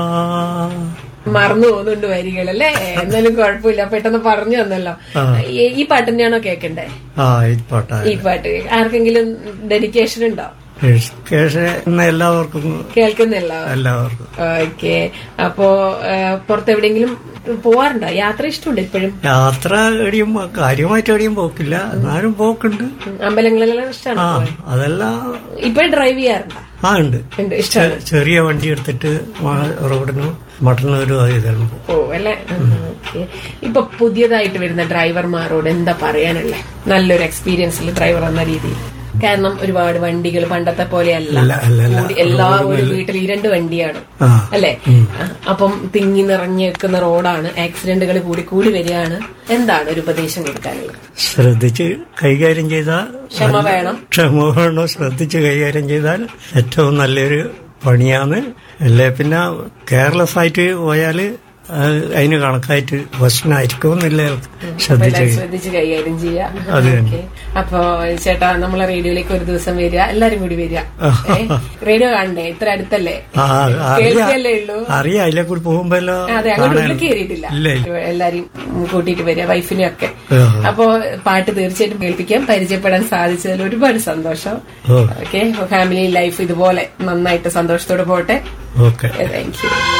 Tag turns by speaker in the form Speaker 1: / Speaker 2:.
Speaker 1: മറന്നു പോകുന്നുണ്ട് വരികളല്ലേ എന്നാലും കുഴപ്പമില്ല പെട്ടെന്ന് പറഞ്ഞു തന്നല്ലോ ഈ- ഈ പാട്ട് തന്നെയാണോ കേക്കണ്ടേ
Speaker 2: ആ ഈ പാട്ടാ
Speaker 1: ഈ പാട്ട് ആർക്കെങ്കിലും ഡെഡിക്കേഷൻ ഉണ്ടോ
Speaker 2: എഡ്യൂക്കേഷൻ എന്ന എല്ലാവർക്കും
Speaker 1: കേൾക്കുന്നില്ല
Speaker 2: എല്ലാവർക്കും
Speaker 1: ഓക്കെ അപ്പോ ആ, പുറത്തെവിടെയെങ്കിലും പോവാറുണ്ടോ യാത്ര ഇഷ്ടമുണ്ട് ഇപ്പോഴും
Speaker 2: യാത്ര എവിടെയും കാര്യമായിട്ട് എവിടെയും പോക്കില്ല എന്നാലും പോക്കുണ്ട്
Speaker 1: അമ്പലങ്ങളിലെല്ലാം
Speaker 2: ആ
Speaker 1: ഇഷ്ടമാണ്
Speaker 2: അതെല്ലാം
Speaker 1: ഇപ്പൊ ഡ്രൈവ് ചെയ്യാറുണ്ടോ
Speaker 2: ആ ഉണ്ട്
Speaker 1: ഉണ്ട് ഇഷ്ടമാണ്
Speaker 2: ചെറിയ വണ്ടി എടുത്തിട്ട് മ- റോഡിന് മട്ടന്നൂരും അത് ഇതെല്ലാം പോകും
Speaker 1: ഓ അല്ലെ ഓക്കെ ഇപ്പൊ പുതിയതായിട്ട് വരുന്ന ഡ്രൈവർമാരോട് എന്താ പറയാനുള്ളേ നല്ലൊരു എക്സ്പീരിയൻസിൽ ഡ്രൈവർ എന്ന രീതിയിൽ കാരണം ഒരുപാട് വണ്ടികൾ പണ്ടത്തെ പോലെയല്ല
Speaker 2: അല്ല, അല്ല, അല്ല.
Speaker 1: കൂടി എല്ലാ ഒരു വീട്ടിൽ ഈ രണ്ട് വണ്ടിയാണ്
Speaker 2: ആ
Speaker 1: അല്ലെ ആ, അപ്പം തിങ്ങി നിറഞ്ഞു നിൽക്കുന്ന റോഡാണ് ആക്സിഡന്റുകൾ കൂടി കൂടി വരികയാണ് എന്താണ് ഒരു ഉപദേശം കൊടുക്കാനുള്ളത്
Speaker 2: ശ്രദ്ധിച്ച് കൈകാര്യം ചെയ്താൽ
Speaker 1: ക്ഷമ വേണം
Speaker 2: ക്ഷമ വേണം ശ്രദ്ധിച്ച് കൈകാര്യം ചെയ്താൽ ഏറ്റവും നല്ലൊരു പണിയാണ് അല്ലേ പിന്നെ കെയർലെസ് ആയിട്ട് പോയാൽ അതിന് കണക്കായിട്ട് പ്രശ്നമായിരിക്കും എന്നില്ല ശ്രദ്ധിച്ച്
Speaker 1: എല്ലാം ശ്രദ്ധിച്ച് കൈകാര്യം ചെയ്യാം
Speaker 2: അത് തന്നെ.
Speaker 1: ഓക്കേ. അപ്പൊ ചേട്ടാ നമ്മളെ റേഡിയോയിലേക്ക് ഒരു ദിവസം വരിക എല്ലാരും കൂടി വരിക ഏ? റേഡിയോ കാണണ്ടേ ഇത്ര അടുത്തല്ലേ
Speaker 2: ആ, അറിയാം
Speaker 1: കേൾക്കല്ലേ ഉള്ളൂ
Speaker 2: അറിയാം അതിലെ കൂടി പോകുമ്പോ എല്ലാം
Speaker 1: അതെ അങ്ങോട്ട് ഉള്ളിൽ
Speaker 2: കാണാൻ
Speaker 1: കയറിയിട്ടില്ല
Speaker 2: ഇല്ല
Speaker 1: എല്ലാരും കൂട്ടിയിട്ട് വരിക വൈഫിനെ ഒക്കെ
Speaker 2: ആ.
Speaker 1: അപ്പോ പാട്ട് തീർച്ചയായിട്ടും കേൾപ്പിക്കാൻ പരിചയപ്പെടാൻ സാധിച്ചതിൽ ഒരുപാട് സന്തോഷം
Speaker 2: ഓ
Speaker 1: ഓക്കെ ഫാമിലി ലൈഫ് ഇതുപോലെ നന്നായിട്ട് സന്തോഷത്തോടെ പോട്ടെ
Speaker 2: ഓക്കെ
Speaker 1: താങ്ക് യു